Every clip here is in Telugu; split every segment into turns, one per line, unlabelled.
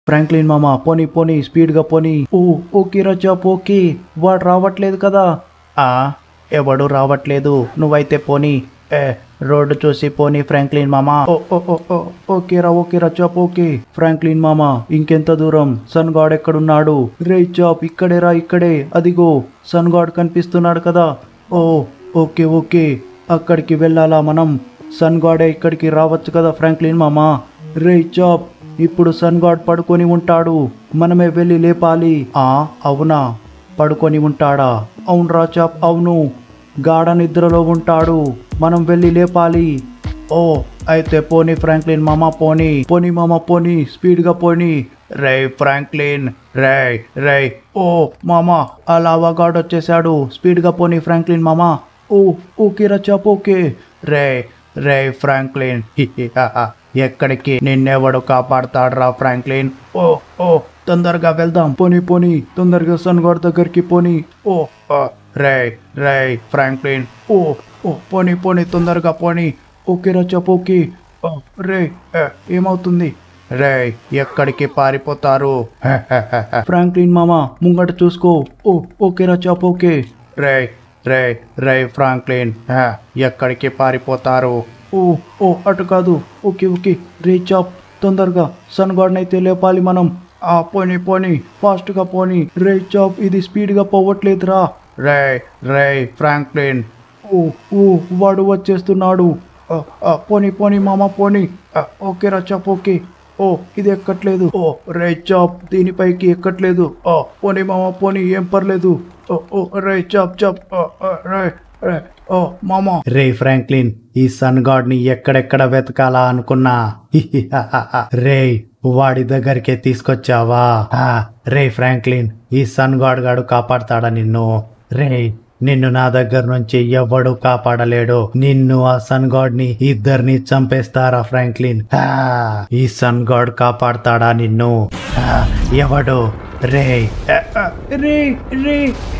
ఫ్రాంక్లిన్ మామ పోనీ పోనీ స్పీడ్ గా పోనీ ఓ ఓకే రజాప్ ఓకే వాడు రావట్లేదు కదా ఆ ఎవడు రావట్లేదు నువ్వైతే పోనీ ఏ రోడ్డు చూసి పోనీ ఫ్రాంక్లిన్ మామ ఓ ఓ ఓ ఓ ఓకే రా ఓకే రా చాప్ ఓకే ఫ్రాంక్లిన్ మామ ఇంకెంత దూరం సన్ గాడ్ ఎక్కడున్నాడు రే చాప్ ఇక్కడే రా ఇక్కడే అదిగో సన్ గాడ్ కనిపిస్తున్నాడు కదా ఓ ఓకే ఓకే అక్కడికి వెళ్ళాలా మనం సన్ గాడే ఇక్కడికి రావచ్చు కదా ఫ్రాంక్లిన్ మామ రే చాప్ ఇప్పుడు సన్ గాడ్ పడుకొని ఉంటాడు మనమే వెళ్ళి లేపాలి ఆ అవునా పడుకొని ఉంటాడా అవునరా చాప్ అవును గాఢ నిద్రలో ఉంటాడు మనం వెళ్ళి లేపాలి ఓ అయితే పోనీ ఫ్రాంక్లిన్ మామ పోనీ పోనీ మామ పోనీ స్పీడ్ గా పోనీ రే ఫ్రాంక్లిన్ రే రే ఓ మామ ఆ లావాగాడ్ వచ్చేసాడు స్పీడ్ గా పోనీ ఫ్రాంక్లిన్ మామ ఓ ఓకే రచాప్ ఓకే రే రే ఫ్రాంక్లిన్ హిహిహాహా. ఎక్కడికి నిన్నెవడు కాపాడతాడ్రా ఫ్రాంక్లిన్ ఓ ఓ తొందరగా వెళ్దాం పోనీ పోనీ తొందరగా సన్ గాడ్ దగ్గరికి పోనీ ఓ ఓ, రే రే ఫ్రాంక్లిన్ ఓ ఓ పోనీ పోనీ తొందరగా పోనీ ఓకే రచాప్ ఓకే ఓ, రే ఏ, ఏమవుతుంది రే ఎక్కడికి పారిపోతారు ఫ్రాంక్లిన్ మామ ముంగట చూసుకో ఓ ఓకే రచాప్ ఓకే రే రే రే ఫ్రాంక్లిన్ హ, ఎక్కడికి పారిపోతారు ఓ ఓ అటు కాదు ఓకే ఓకే రే చాప్ తొందరగా సన్ గాడ్ని అయితే లేపాలి మనం ఆ పోనీ పోనీ ఫాస్ట్గా పోనీ రే చాప్ ఇది స్పీడ్గా పోవట్లేదురా రే రే ఫ్రాంక్లిన్ ఓ ఓ వాడు వచ్చేస్తున్నాడు ఆ, ఆ, పోనీ పోనీ మామ పోనీ ఆ, ఓకే రా చాప్ ఓకే ఓ ఇది ఎక్కట్లేదు ఓ రే చాప్ దీనిపైకి ఎక్కట్లేదు ఓ పోనీ మామ పోనీ ఏం పర్లేదు ఓ ఓ రే చాప్ చాప్ ఓ, ఓ, రే రే ఓ మామ రే ఫ్రాంక్లిన్ ఈ సన్ గాడ్ ని ఎక్కడెక్కడ వెతకాలా అనుకున్నా హిహిహాహాహా. రే వాడి దగ్గరికే తీసుకొచ్చావా ఆ, రే ఫ్రాంక్లిన్ ఈ సన్ గాడ్ గాడు కాపాడతాడా నిన్ను రే నిన్ను నా దగ్గర నుంచి ఎవ్వడు కాపాడలేడు నిన్ను ఆ సన్ గాడ్ ని ఇద్దరిని చంపేస్తారా ఫ్రాంక్లిన్ ఆ, ఈ సన్ గాడ్ కాపాడతాడా నిన్ను ఆ, ఎవడు రే ఆ, ఆ, రే రే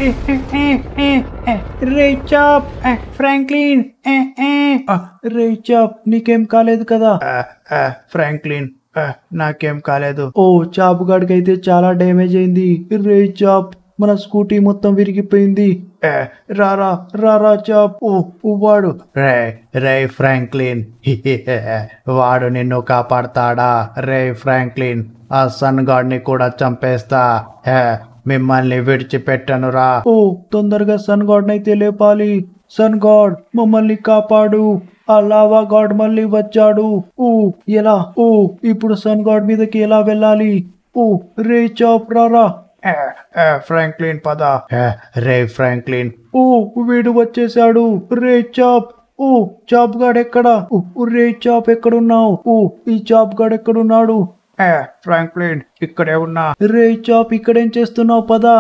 రే చాప్ ఫ్రాంక్లిన్ రే చాప్ నీకేం కాలేదు కదా ఫ్రాంక్లిన్ నాకేం కాలేదు ఓ చాప్ గాడికి అయితే చాలా డ్యామేజ్ అయింది రే చాప్ మన స్కూటీ మొత్తం విరిగిపోయింది ఏ, రారా రారా చాప్ ఓ ఓ, వాడు రే రే ఫ్రాంక్లిన్ హిహిహే. వాడు నిన్ను కాపాడతాడా రే ఫ్రాంక్లిన్ ఆ సన్ గాడ్ ని కూడా చంపేస్తా హే, మిమ్మల్ని విడిచిపెట్టనురా ఓ తొందరగా సన్ గాడ్ నైతే లేపాలి సన్ గాడ్ మమ్మల్ని కాపాడు ఆ లావా గాడ్ మళ్ళీ వచ్చాడు ఓ ఎలా ఓ ఇప్పుడు సన్ గాడ్ మీదకి ఎలా వెళ్ళాలి ఓ రే చాప్ రారా ఏ, ఏ, ఫ్రాంక్లిన్ పద ఏ, రే ఫ్రాంక్లిన్ ఓ వీడు వచ్చేసాడు రే చాప్ ఓ చాప్ గాడ్ ఎక్కడ ఓ, రే చాప్ ఎక్కడున్నావు ఓ ఈ చాప్ గాడ్ ఎక్కడున్నాడు ఏ, ఫ్రాంక్లిన్ ఇక్కడే ఉన్నా రే చాప్ ఇక్కడేం చేస్తున్నావు పదా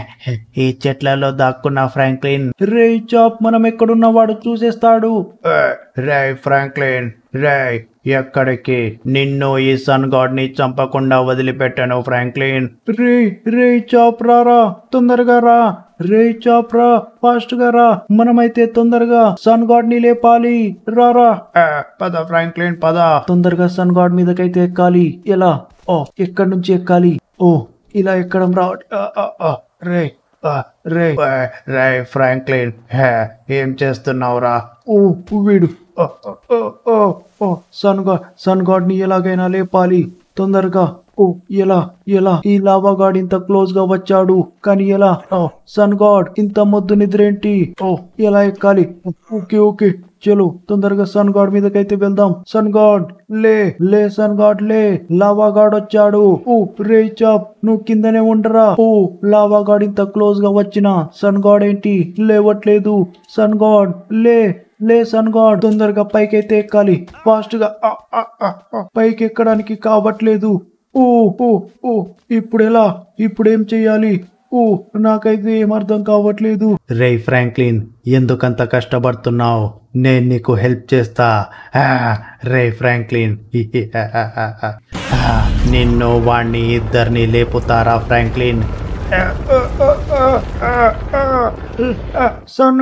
ఈ చెట్లలో దాక్కున్నా ఫ్రాంక్లిన్ రే చాప్ మనం ఎక్కడున్నా వాడు చూసేస్తాడు రే ఫ్రాంక్లిన్ రే ఎక్కడికి నిన్ను ఈ సన్ గాడ్ ని చంపకుండా వదిలిపెట్టాను ఫ్రాంక్లిన్ రే రే చాప్ రారా తొందరగా రా రే చాప్ రా ఫాస్ట్ గా రా మనమైతే తొందరగా సన్ గాడ్ ని లేపాలి రారా పద ఫ్రాంక్లిన్ పద తొందరగా సన్ గాడ్ మీదకైతే ఎక్కాలి ఎలా ఓ ఎక్కడి నుంచి ఎక్కాలి ఓ ఇలా ఎక్కడం రా ఆ, ఆ, ఆ, రే ఆ, రే ఆ, రే ఫ్రాంక్లిన్ హే, ఏం చేస్తున్నావురా ఓ వీడు ఆ, ఆ, ఆ, ఆ, ఆ, సన్ గాడ్ సన్ గాడ్ ని ఎలాగైనా లేపాలి తొందరగా ఓ ఎలా ఎలా ఈ లావా గాడ్ ఇంత క్లోజ్ గా వచ్చాడు కానీ ఎలా ఓ సన్ గాడ్ ఇంత మొద్దు నిద్రేంటి ఓ ఎలా ఎక్కాలి ఓకే ఓకే చలో తొందరగా సన్ గాడ్ మీదకైతే వెళ్దాం సన్ గాడ్ లే లే సన్ గాడ్ లే లావా గాడ్ వచ్చాడు ఓ రే చాప్ నువ్వు కిందనే ఉండరా ఓ లావా గాడ్ ఇంత క్లోజ్ గా వచ్చిన సన్ గాడ్ ఏంటి లేవట్లేదు సన్ గాడ్ లే లే సన్ గాడ్ తొందరగా పైకైతే ఎక్కాలి ఫాస్ట్ గా ఆ, ఆ, ఆ, ఆ, పైకి ఎక్కడానికి కావట్లేదు ఓ ఓ ఓ ఇప్పుడు ఎలా ఇప్పుడు ఏం చెయ్యాలి ఓ నాకైతే ఏం అర్థం కావట్లేదు రే ఫ్రాంక్లిన్ ఎందుకంత కష్టపడుతున్నావు నేను నీకు హెల్ప్ చేస్తా ఆ, రే ఫ్రాంక్లిన్ ఆ, నిన్ను వాణ్ణి ఇద్దరిని లేపుతారా Franklin sun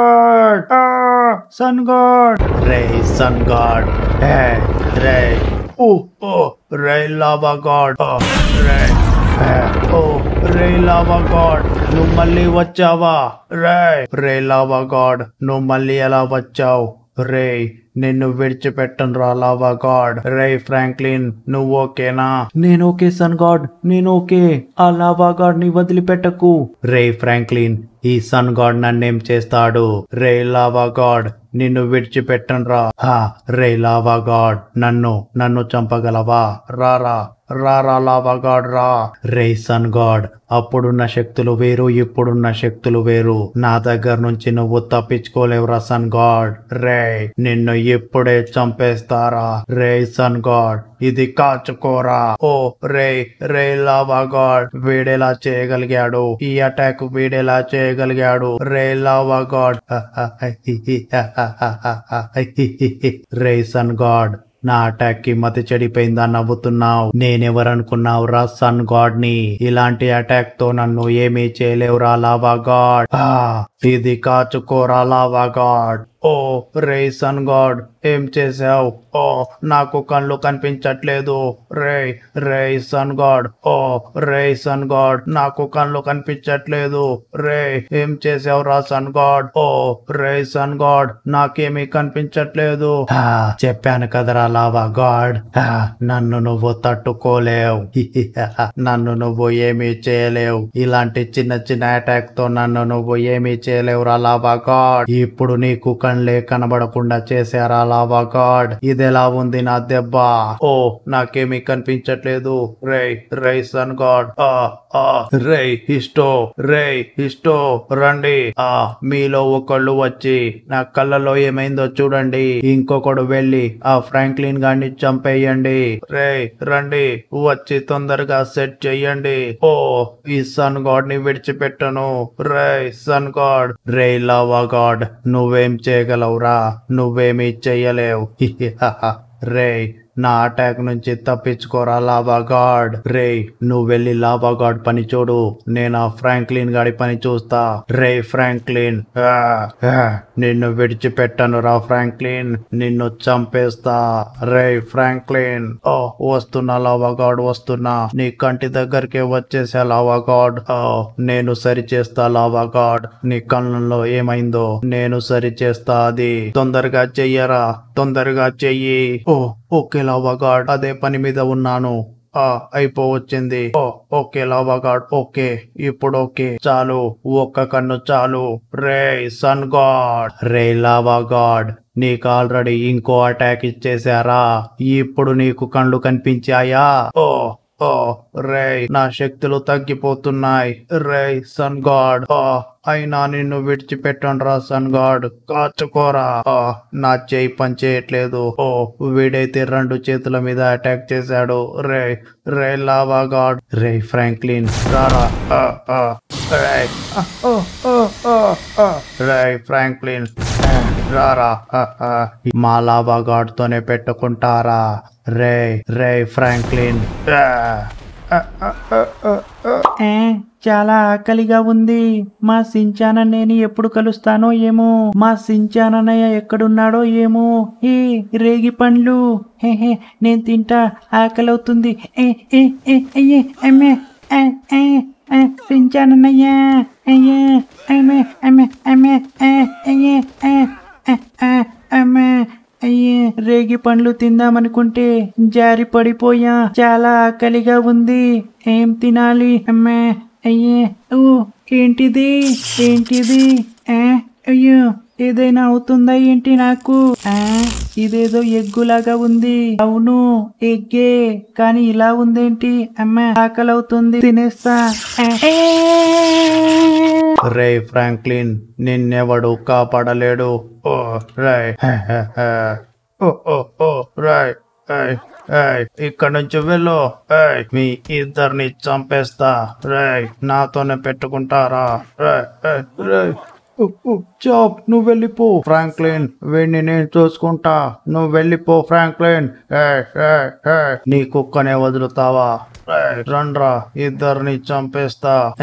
god sun god రే సన్ గాడ్ రే ఓ ఓ రే లావా గాడ్ ఓ, రే ఏ, ఓ రే లావా గాడ్ నువ్వు మళ్ళీ వచ్చావా రే రే లావా గాడ్ నువ్వు మళ్ళీ ఎలా వచ్చావు రే నిన్ను విడిచిపెట్టను రా లావా గాడ్ రే ఫ్రాంక్లిన్ నువ్వు ఓకేనా నేను ఓకే సన్ గాడ్ నేను ఓకే ఆ లావా గాడ్ ని వదిలిపెట్టకు రే ఫ్రాంక్లిన్ ఈ సన్ గాడ్ నన్నేం చేస్తాడు రే లావా గాడ్ నిన్ను విడిచిపెట్టను రా హా రే లావా గాడ్ నన్ను నన్ను చంపగలవా రారా రారా లావా గాడ్ రా రే సన్ గాడ్ అప్పుడున్న శక్తులు వేరు ఇప్పుడున్న శక్తులు వేరు నా దగ్గర నుంచి నువ్వు తప్పించుకోలేవురా సన్ గాడ్ రే నిన్ను ఇప్పుడే చంపేస్తారా రే సన్ గాడ్ ఇది కాచుకోరా ఓ రే రే లావా గాడ్ వీడెలా చేయగలిగాడు ఈ అటాక్ వీడెలా చేయగలిగాడు రే లావా గాడ్ రే సన్ గాడ్ నా అటాక్ కి మతి చెడిపోయిందా నవ్వుతున్నావు నేనెవరనుకున్నావు రా సన్ గాడ్ ని ఇలాంటి అటాక్ తో నన్ను ఏమీ చేయలేవురా లావా గాడ్ ఆ, ఇది కాచుకోరా లావా గాడ్ ఓ రే సన్ గాడ్ ఏం చేసావు ఓ నాకు కళ్ళు కనిపించట్లేదు రే రే సన్ గాడ్ ఓ రే సన్ గాడ్ నాకు కళ్ళు కనిపించట్లేదు రే ఏం చేసావు రా సన్ గాడ్ ఓ రే సన్ గాడ్ నాకేమీ కనిపించట్లేదు ఆ, చెప్పాను కదరా లావా గాడ్ ఆ, నన్ను నువ్వు తట్టుకోలేవు నన్ను నువ్వు ఏమీ చేయలేవు ఇలాంటి చిన్న చిన్న అటాక్ తో నన్ను నువ్వు ఏమీ చేయలేవు రా లావా గాడ్ ఇప్పుడు నీకు కళ్ళే కనబడకుండా చేశారా లావా గాడ్ ఇదెలా ఉంది నా దెబ్బ ఓ నాకేమీ కనిపించట్లేదు రే రే సన్ గాడ్ ఆ ఆ రే ఇష్టో రే ఇష్టో రండి ఆ మీలో ఒకళ్ళు వచ్చి నా కళ్ళలో ఏమైందో చూడండి ఇంకొకడు వెళ్ళి ఆ ఫ్రాంక్లిన్ గాన్ని చంపేయండి రే రండి వచ్చి తొందరగా సెట్ చెయ్యండి ఓ ఈ సన్ గాడ్ ని విడిచిపెట్టను రే సన్ గాడ్ రే లావా గాడ్ నువ్వేం చేయగలవురా నువ్వేమీ చెయ్యలేవు రే నా అటాక్ నుంచి తప్పించుకోరా లావా గాడ్ రే నువ్వు వెళ్ళి లావా గాడ్ పని చూడు నేను ఆ ఫ్రాంక్లిన్ గాడి పని చూస్తా రే ఫ్రాంక్లిన్ ఆ, ఆ, నిన్ను విడిచిపెట్టను రా ఫ్రాంక్లిన్ నిన్ను చంపేస్తా రే ఫ్రాంక్లిన్ ఓ వస్తున్నా లావా గాడ్ వస్తున్నా నీ కంటి దగ్గరికి వచ్చేసా లావా గాడ్ ఓ నేను సరి చేస్తా లావా గాడ్ నీ కళ్ళల్లో ఏమైందో నేను సరి చేస్తా అది తొందరగా చెయ్యరా తొందరగా చెయ్యి ఓ ఓకే లావా గాడ్ అదే పని మీద ఉన్నాను ఆ అయిపోవచ్చింది ఓ ఓకే లావా గాడ్ ఓకే ఇప్పుడు ఓకే చాలు ఒక్క కన్ను చాలు రే సన్ గాడ్ రే లావా గాడ్ నీకు ఆల్రెడీ ఇంకో అటాక్ ఇచ్చేసారా ఇప్పుడు నీకు కళ్ళు కనిపించాయా ఓ ఓ రే నా శక్తులు తగ్గిపోతున్నాయి రే సన్ గాడ్ ఓ అయినా నిన్ను విడిచిపెట్టండి రా సన్ గాడ్ కాచుకోరా ఓ నా చేయి పని చేయట్లేదు ఓ వీడైతే రెండు చేతుల మీద అటాక్ చేశాడు రే రే లావా గాడ్ రే ఫ్రాంక్లిన్ రారా ఆ, ఆ, రే ఆ, ఓ, ఓ, ఓ, ఓ. రే ఫ్రాంక్లిన్ ఆ, రారా ఆ, ఆ. మా లావా గాడ్ తోనే పెట్టుకుంటారా రే రే ఫ్రాంక్లిన్ ఆ, ఆ, ఆ, ఆ, ఆ, ఆ.
ఏ, చాలా ఆకలిగా ఉంది మా సించాన్ నేను ఎప్పుడు కలుస్తానో ఏమో మా సించాన్ అన్నయ్య ఎక్కడున్నాడో ఏమో ఏ రేగి పండ్లు హే హే నేను తింటా ఆకలి అవుతుంది ఏ ఏ ఏ అయ్యే అమ్మే ఏ, ఏ, ఏ, సించాన్ అన్నయ్య అయ్యే అమ్మే అమ్మే అమ్మే ఏ, అయ్యే ఏ, ఏ, ఏ, అమ్మే అయ్యే రేగి పండ్లు తిందామనుకుంటే జారి పడిపోయా చాలా ఆకలిగా ఉంది ఏం తినాలి అమ్మా అయ్యే ఓ ఏంటిది ఏంటిది ఆ, అయ్యో ఏదైనా అవుతుందా ఏంటి నాకు ఆ ఇదేదో ఎగ్గులాగా ఉంది అవును ఎగ్గే కానీ ఇలా ఉందేంటి అమ్మా ఆకలి అవుతుంది తినేస్తా ఆ, ఏ!
రే ఫ్రాంక్లిన్ నిన్నెవడు కాపాడలేడు ఓ రై హె, హె, హె. ఓ ఓ ఓ రై ఏయ్, ఏయ్, ఇక్కడ నుంచి వెళ్ళు ఏయ్, మీ ఇద్దరిని చంపేస్తా రేయ్ నాతోనే పెట్టుకుంటారా రేయ్, ఏయ్, రేయ్. ఉ, ఉ, చాప్ నువ్వు వెళ్ళిపో ఫ్రాంక్లిన్ వీడిని నేను చూసుకుంటా నువ్వు వెళ్ళిపో ఫ్రాంక్లిన్ ఏయ్, ఏయ్, ఏయ్. నీ కుక్కనే వదులుతావా ఏయ్, రండ్రా ఇద్దరిని చంపేస్తా ఏయ్,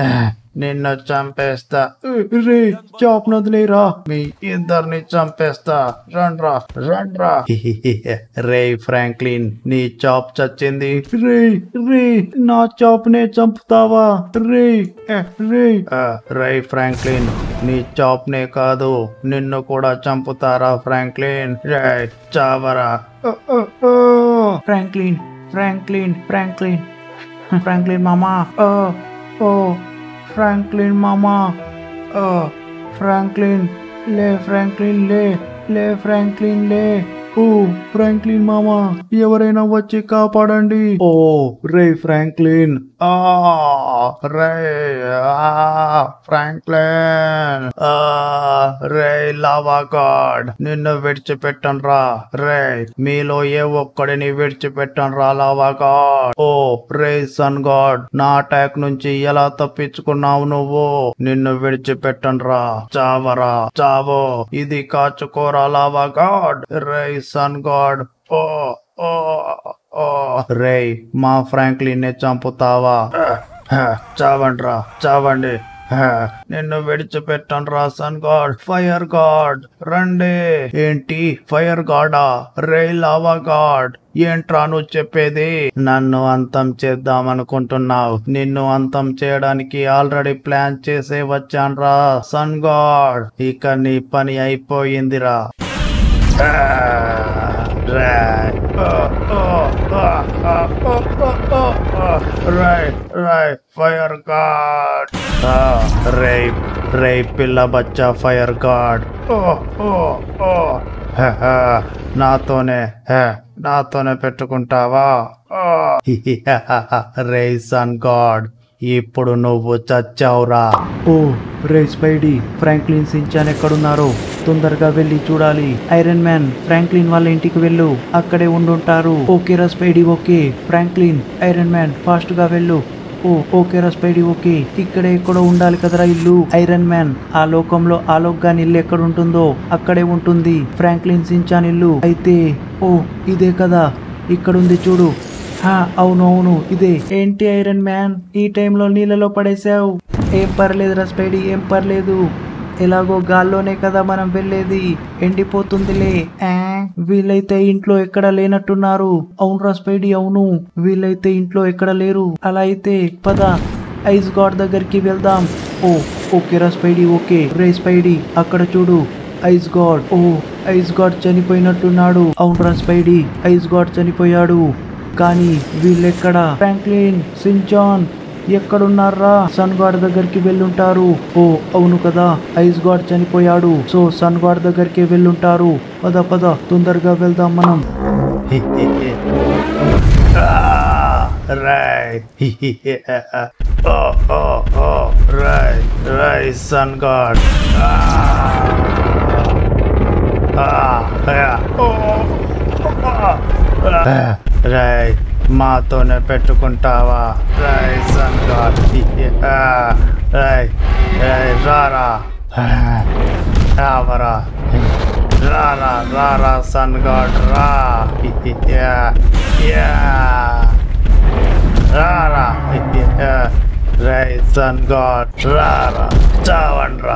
నిన్ను చంపేస్తా రే చాప్ నదిలేరా మీ ఇద్దరిని చంపేస్తా రండ్రా రండ్రా రే ఫ్రాంక్లిన్ నీ చాప్ చచ్చింది రే రే నా చాప్ నే చంపుతావా రే రే రే ఫ్రాంక్లిన్ నీ చాప్ నే కాదు నిన్ను కూడా చంపుతారా ఫ్రాంక్లిన్ రే చావరా ఫ్రాంక్లిన్ ఫ్రాంక్లిన్ ఫ్రాంక్లిన్ ఫ్రాంక్లిన్ మామా ఓ ఫ్రాంక్లిన్ మామా ఫ్రాంక్లిన్ లే ఫ్రాంక్లిన్ లే లే ఫ్రాంక్లిన్ లే ఓ ఫ్రాంక్లిన్ మామా ఎవరైనా వచ్చి కాపాడండి ఓ రే ఫ్రాంక్లిన్ ఆ రే ఆ ఫ్రాంక్లిన్ ఆ రే లావా గాడ్ నిన్ను విడిచిపెట్టను రా రే మీలో ఏ ఒక్కడిని విడిచిపెట్టను రా లావా గాడ్ ఓ రే సన్ గాడ్ నా అటాక్ నుంచి ఎలా తప్పించుకున్నావు నువ్వు నిన్ను విడిచిపెట్టను రా చావరా చావో ఇది కాచుకోరా లావా గాడ్ రే సన్ గాడ్ ఓ ఓ ఓ రే మా ఫ్రాంక్లిన్ ని చంపుతావా చావండ్రా చావండి హ, నిన్ను విడిచిపెట్టను రా సన్ గాడ్ ఫైర్ గాడ్ రండి ఏంటి ఫైర్ గాడా రే లావా గాడ్ ఏంట్రా నువ్వు చెప్పేది నన్ను అంతం చేద్దామనుకుంటున్నావు నిన్ను అంతం చేయడానికి ఆల్రెడీ ప్లాన్ చేసే వచ్చాన్రా సన్ గాడ్ ఇక నీ పని అయిపోయిందిరా రైట్ రైట్ ఫైర్ గాడ్ రే రే పిల్ల బచ్చా ఫైర్ గాడ్ నాతోనే హే, నాతోనే పెట్టుకుంటావా రే సన్ గాడ్ ఇప్పుడు నువ్వు చచ్చావురా ఓ రే స్పైడీ ఫ్రాంక్లిన్ సించాన్ ఎక్కడున్నారో తొందరగా వెళ్ళి చూడాలి ఐరన్ మ్యాన్ ఫ్రాంక్లిన్ వాళ్ళ ఇంటికి వెళ్ళు అక్కడే ఉండుంటారు ఓకే రా Spidey okay Franklin iron man fast గా వెళ్ళు ఓ ఓకే రా స్పైడీ ఓకే ఇక్కడే ఎక్కడో ఉండాలి కదరా ఇల్లు ఐరన్ మ్యాన్ ఆ లోకంలో ఆలోక్ గాని ఇల్లు ఎక్కడ ఉంటుందో అక్కడే ఉంటుంది ఫ్రాంక్లిన్ సించాన్ ఇల్లు అయితే ఓ ఇదే కదా ఇక్కడుంది చూడు హా అవును అవును ఇదే ఏంటి ఐరన్ మ్యాన్ ఈ టైంలో నీళ్ళలో పడేసావు ఏం పర్లేదు రా స్పైడీ ఏం పర్లేదు ఎలాగో గాల్లోనే కదా మనం వెళ్ళేది ఎండిపోతుందిలే ఆ, వీళ్ళైతే ఇంట్లో ఎక్కడ లేనట్టున్నారు అవును రా స్పైడీ అవును వీళ్ళైతే ఇంట్లో ఎక్కడ లేరు అలా అయితే పద ఐస్ గాడ్ దగ్గరికి వెళ్దాం ఓ ఓకే రా స్పైడీ ఓకే రే స్పైడీ అక్కడ చూడు ఐస్ గాడ్ ఓ ఐస్ గాడ్ చనిపోయినట్టున్నాడు అవును రా స్పైడీ ఐస్ గాడ్ చనిపోయాడు కానీ వీళ్ళెక్కడ ఫ్రాంక్లిన్ సించాన్ ఎక్కడున్నారా సన్ గాడ్ దగ్గరికి వెళ్ళుంటారు ఓ అవును కదా ఐస్ గాడ్ చనిపోయాడు సో సన్ గాడ్ దగ్గరికి వెళ్ళుంటారు పద పద తొందరగా వెళ్దాం మనం సన్ గాడ్ రై మాతోనే పెట్టుకుంటావా రై సన్ గాడ్ రై రై రారా రావరా రారా రారా సన్ గాడ్ రా యా యా రారా రై సన్ గాడ్ రారా చావండ్రా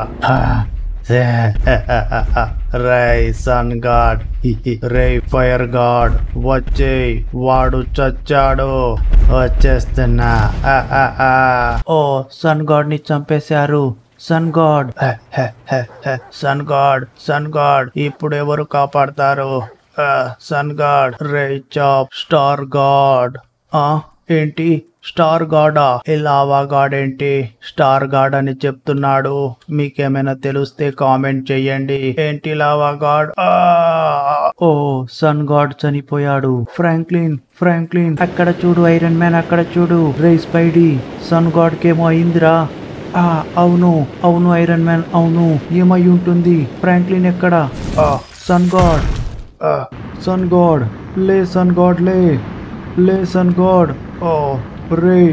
రై సన్ గాడ్ రే ఫైర్ గాడ్ వచ్చే వాడు చచ్చాడు వచ్చేస్తున్నా ఓ సన్ గాడ్ ని చంపేశారు sun god sun god sun god ఇప్పుడు ఎవరు కాపాడతారు సన్ గాడ్ రే చాప్ స్టార్ గాడ్ ఆ ఏంటి స్టార్ గాడా ఈ లావా గాడ్ ఏంటి స్టార్ గాడ్ అని చెప్తున్నాడు మీకేమైనా తెలిస్తే కామెంట్ చెయ్యండి ఏంటి లావా గాడ్ ఆ! ఓ సన్ గాడ్ చనిపోయాడు ఫ్రాంక్లిన్ ఫ్రాంక్లిన్ అక్కడ చూడు ఐరన్ మ్యాన్ అక్కడ చూడు రే స్పైడీ సన్ గాడ్ కేమో అయిందిరా ఆ అవును అవును ఐరన్ మ్యాన్ అవును ఏమై ఉంటుంది ఫ్రాంక్లిన్ ఎక్కడ సన్ గాడ్ సన్ గాడ్ లే సన్ గాడ్ లే లే సన్ గాడ్ ఓ రే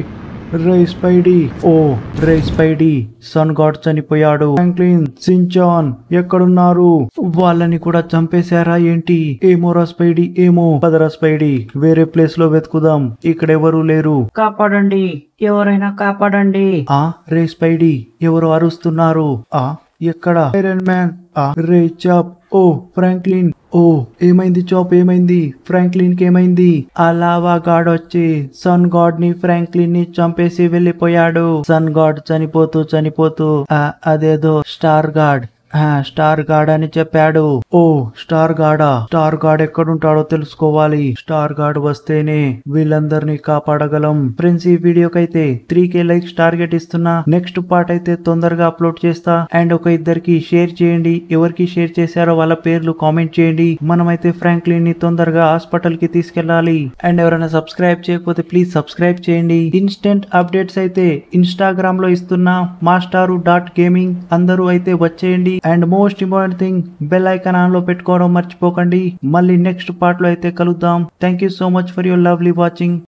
రే స్పైడీ ఓ రే స్పైడీ సన్ గాడ్ చనిపోయాడు ఫ్రాంక్లిన్ సించాన్ ఎక్కడున్నారు వాళ్ళని కూడా చంపేశారా ఏంటి ఏమోరా స్పైడీ ఏమో పదరా స్పైడీ వేరే ప్లేస్ లో వెతుకుదాం ఇక్కడెవరూ లేరు
కాపాడండి ఎవరైనా కాపాడండి
ఆ రే స్పైడీ ఎవరు అరుస్తున్నారు ఆ ఎక్కడ ఐరన్ మ్యాన్ ఆ రే చాప్ ఓ ఫ్రాంక్లిన్ ఓ ఏమైంది చాప్ ఏమైంది ఫ్రాంక్లిన్ కి ఏమైంది ఆ లావా గాడ్ వచ్చి సన్ గాడ్ ని ఫ్రాంక్లిన్ ని చంపేసి వెళ్ళిపోయాడు సన్ గాడ్ చనిపోతూ చనిపోతూ ఆ, అదేదో స్టార్ గాడ్ ఆ, స్టార్ గాడ్ అని చెప్పాడు ఓ స్టార్ గాడా స్టార్ గాడ్ ఎక్కడుంటాడో తెలుసుకోవాలి స్టార్ గాడ్ వస్తేనే వీళ్ళందరినీ కాపాడగలం ఫ్రెండ్స్ ఈ వీడియోకైతే త్రీ కే లైక్స్ టార్గెట్ ఇస్తున్నా నెక్స్ట్ పార్ట్ అయితే తొందరగా అప్లోడ్ చేస్తా అండ్ ఒక ఇద్దరికి షేర్ చేయండి ఎవరికి షేర్ చేశారో వాళ్ళ పేర్లు కామెంట్ చేయండి మనమైతే ఫ్రాంక్లిన్ ని తొందరగా హాస్పిటల్ కి తీసుకెళ్ళాలి అండ్ ఎవరైనా సబ్స్క్రైబ్ చేయకపోతే ప్లీజ్ సబ్స్క్రైబ్ చేయండి ఇన్స్టెంట్ అప్డేట్స్ అయితే ఇన్స్టాగ్రామ్ లో ఇస్తున్నా మాస్టారు డాట్ గేమింగ్ అందరూ అయితే వచ్చేయండి and most important thing bell icon on లో పెట్టుకోవడం మర్చిపోకండి మళ్ళీ నెక్స్ట్ పార్ట్ లో అయితే కలుద్దాం thank you so much for your lovely watching